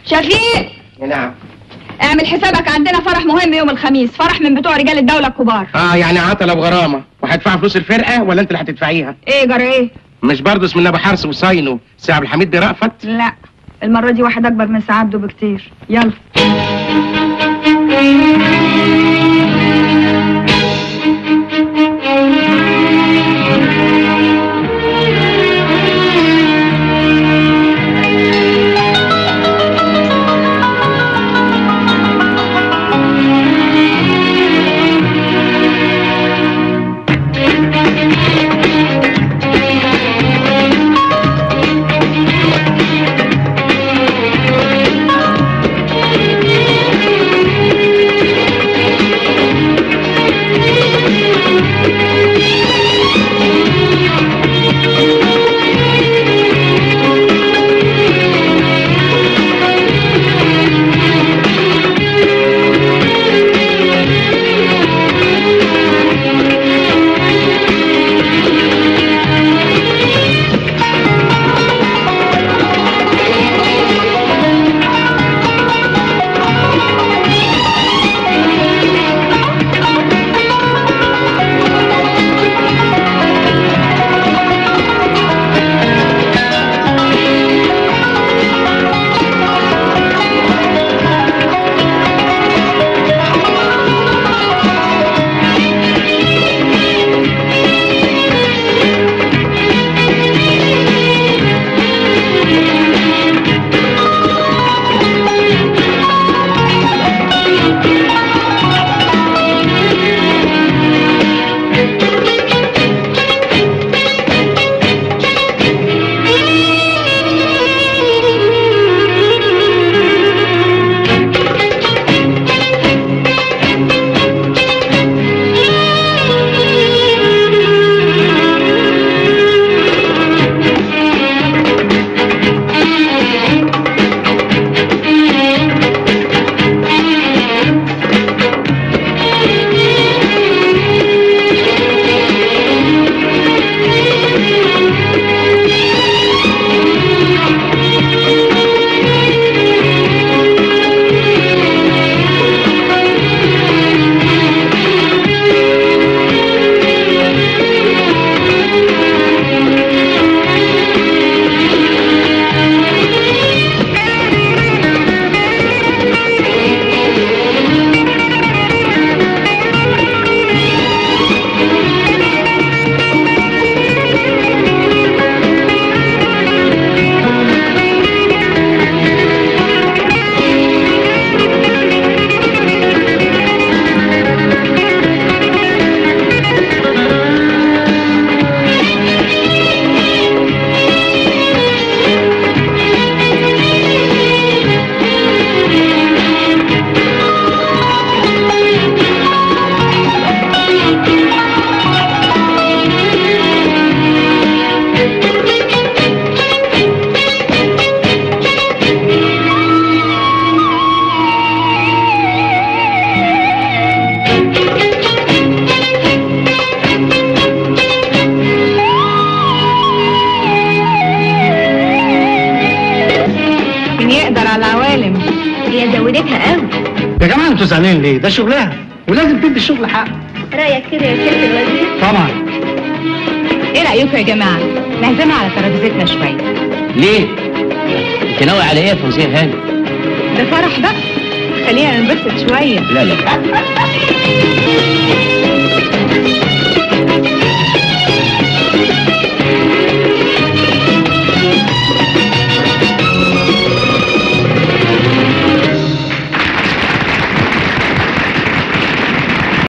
شفيق نعم اعمل حسابك عندنا فرح مهم يوم الخميس فرح من بتوع رجال الدولة الكبار اه يعني عطله بغرامه وهدفع فلوس الفرقه ولا انت اللي هتدفعيها ايه جرى ايه مش برضه اسم ابو حرس وصاينه سي عبد الحميد دي رأفت لا المرة دي واحد اكبر من سعادته بكتير يلا مين يقدر على العوالم هي زودتها قوي يا جماعه انتوا زعلانين ليه؟ ده شغلها ولازم تدي الشغل حقه رايك كده يا سياده الوزير طبعا ايه رأيكم يا جماعة نعزمها على ترابيزتنا شوية ليه؟ انت ناوي على ايه يا فوزيه هاني؟ ده فرح بقى خلينا ننبسط شوية لا لا